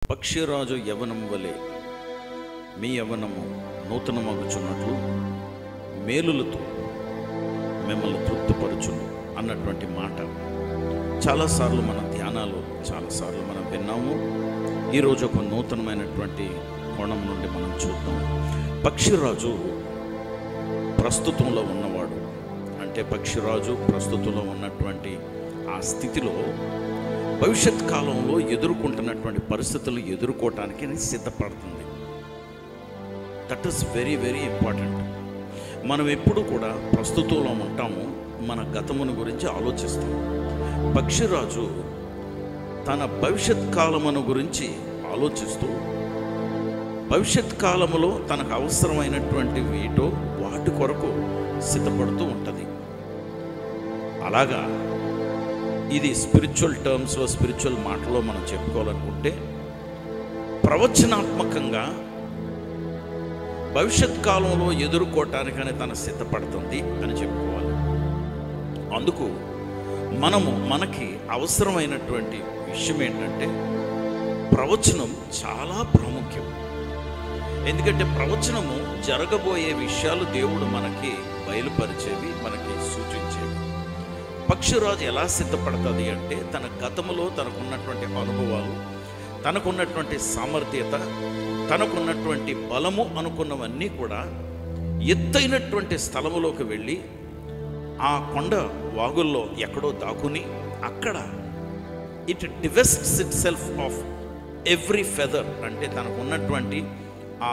పక్షిరాజు యవనం వలె మీ యవనము నూతనమగుచున్నట్లు మేలులతో మిమ్మల్ని తృప్తిపరచును అన్నటువంటి మాట చాలాసార్లు మన ధ్యానాలు చాలాసార్లు మనం విన్నాము ఈరోజు ఒక నూతనమైనటువంటి కోణం నుండి మనం చూద్దాం పక్షిరాజు ప్రస్తుతంలో ఉన్నవాడు అంటే పక్షిరాజు ప్రస్తుతంలో ఉన్నటువంటి ఆ స్థితిలో భవిష్యత్ కాలంలో ఎదుర్కొంటున్నటువంటి పరిస్థితులు ఎదుర్కోవటానికి సిద్ధపడుతుంది that is very very important మనం ఎప్పుడు కూడా ప్రస్తుతంలో ఉంటాము మన గతమును గురించి ఆలోచిస్తాం పక్షిరాజు తన భవిష్యత్ కాలమును గురించి ఆలోచిస్తూ భవిష్యత్ కాలములో తనకు అవసరమైనటువంటి వీటో వాటి కొరకు సిద్ధపడుతూ ఉంటుంది అలాగా ఇది స్పిరిచువల్ టర్మ్స్లో స్పిరిచువల్ మాటలో మనం చెప్పుకోవాలనుకుంటే ప్రవచనాత్మకంగా భవిష్యత్ కాలంలో ఎదుర్కోవటానికని తను సిద్ధపడుతుంది అని చెప్పుకోవాలి అందుకు మనము మనకి అవసరమైనటువంటి విషయం ఏంటంటే ప్రవచనం చాలా ప్రాముఖ్యం ఎందుకంటే ప్రవచనము జరగబోయే విషయాలు దేవుడు మనకి బయలుపరిచేవి మనకి సూచించేవి పక్షిరాజు ఎలా సిద్ధపడుతుంది అంటే తన గతములో తనకున్నటువంటి అనుభవాలు తనకున్నటువంటి సామర్థ్యత తనకున్నటువంటి బలము అనుకున్నవన్నీ కూడా ఎత్తైనటువంటి స్థలములోకి వెళ్ళి ఆ కొండ వాగుల్లో ఎక్కడో దాక్కుని అక్కడ it divests itself of every feather అంటే తనకు ఉన్నటువంటి ఆ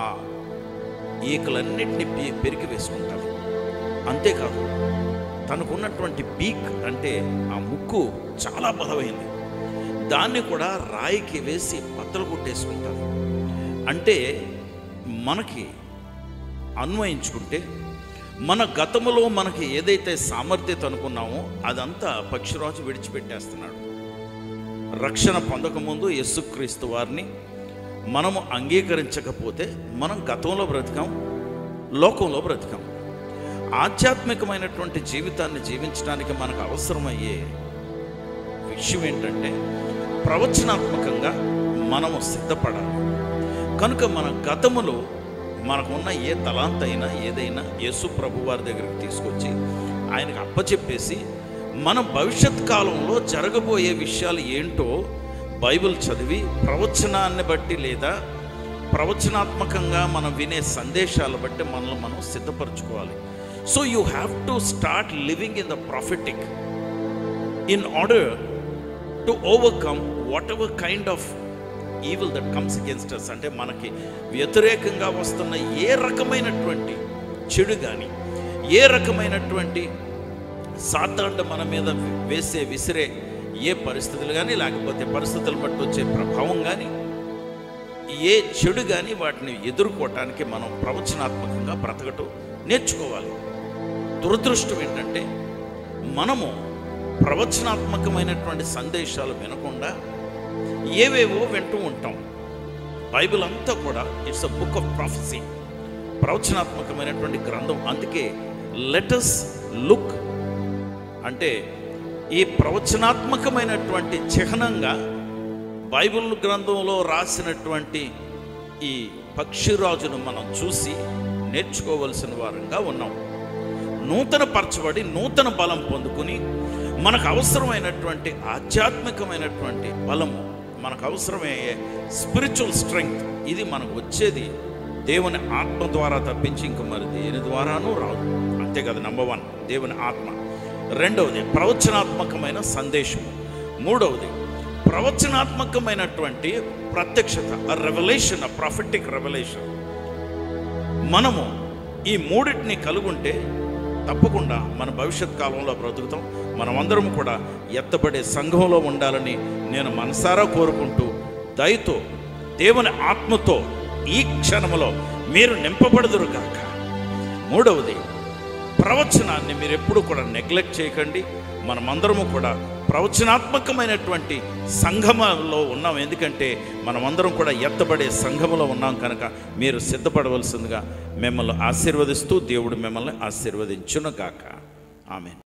ఈకలన్నిటిని పి- పెరికి వేసుకుంటారు అంతేకాదు తనకున్నటువంటి బీక్ అంటే ఆ ముక్కు చాలా బలమైంది దాన్ని కూడా రాయికి వేసి బద్దలు కొట్టేసుకుంటారు అంటే మనకి అన్వయించుకుంటే మన గతములో మనకి ఏదైతే సామర్థ్యత అనుకున్నామో అదంతా పక్షిరాజు విడిచిపెట్టేస్తున్నాడు రక్షణ పొందకముందు యేసుక్రీస్తు వారిని మనము అంగీకరించకపోతే మనం గతంలో బ్రతికాం లోకంలో బ్రతికాం ఆధ్యాత్మికమైనటువంటి జీవితాన్ని జీవించడానికి మనకు అవసరమయ్యే విషయం ఏంటంటే ప్రవచనాత్మకంగా మనము సిద్ధపడాలి కనుక మన గతములో మనకున్న ఏ తలాంత అయినా ఏదైనా యేసు ప్రభు వారి దగ్గరికి తీసుకొచ్చి ఆయనకు అప్పచెప్పేసి మన భవిష్యత్ కాలంలో జరగబోయే విషయాలు ఏంటో బైబిల్ చదివి ప్రవచనాన్ని బట్టి లేదా ప్రవచనాత్మకంగా మనం వినే సందేశాలు బట్టి మనల్ని మనం సిద్ధపరచుకోవాలి so you have to start living in the prophetic in order to overcome whatever kind of evil that comes against us అంటే మనకి వ్యతిరేకంగా వస్తున్న ఏ రకమైనటువంటి చెడు కానీ ఏ రకమైనటువంటి సాతాండ మన మీద వేసే విసిరే ఏ పరిస్థితులు కానీ లేకపోతే పరిస్థితులు బట్టి వచ్చే ప్రభావం కానీ ఏ చెడు కానీ వాటిని ఎదుర్కోవటానికి మనం ప్రవచనాత్మకంగా బ్రతకటం నేర్చుకోవాలి దురదృష్టం ఏంటంటే మనము ప్రవచనాత్మకమైనటువంటి సందేశాలు వినకుండా ఏవేవో వింటూ ఉంటాం బైబిల్ అంతా కూడా it's a book of prophecy ప్రవచనాత్మకమైనటువంటి గ్రంథం అందుకే లెటస్ లుక్ అంటే ఈ ప్రవచనాత్మకమైనటువంటి చిహ్నంగా బైబిల్ గ్రంథంలో రాసినటువంటి ఈ పక్షిరాజును మనం చూసి నేర్చుకోవలసిన వారంగా ఉన్నాం నూతన పరచబడి నూతన బలం పొందుకుని మనకు అవసరమైనటువంటి ఆధ్యాత్మికమైనటువంటి బలము మనకు అవసరమయ్యే స్పిరిచువల్ స్ట్రెంగ్త్ ఇది మనకు వచ్చేది దేవుని ఆత్మ ద్వారా తప్పించి ఇంక మరి దేని ద్వారానూ రాదు అంతే కదా నంబర్ వన్ దేవుని ఆత్మ రెండవది ప్రవచనాత్మకమైన సందేశం మూడవది ప్రవచనాత్మకమైనటువంటి ప్రత్యక్షత రెవల్యూషన్ ప్రాఫిటిక్ రెవల్యూషన్ మనము ఈ మూడింటిని కలుగుంటే తప్పకుండా మన భవిష్యత్ కాలంలో బ్రతుకుతాం మనమందరం కూడా ఎత్తబడే సంఘంలో ఉండాలని నేను మనసారా కోరుకుంటూ దయతో దేవుని ఆత్మతో ఈ క్షణంలో మీరు నింపబడదురు గాక మూడవది ప్రవచనాన్ని మీరు ఎప్పుడు కూడా నెగ్లెక్ట్ చేయకండి మనమందరము కూడా ప్రవచనాత్మకమైనటువంటి సంఘములో ఉన్నాం ఎందుకంటే మనమందరం కూడా ఎత్తబడే సంఘములో ఉన్నాం కనుక మీరు సిద్ధపడవలసిందిగా మిమ్మల్ని ఆశీర్వదిస్తూ దేవుడు మిమ్మల్ని ఆశీర్వదించును గాక ఆమె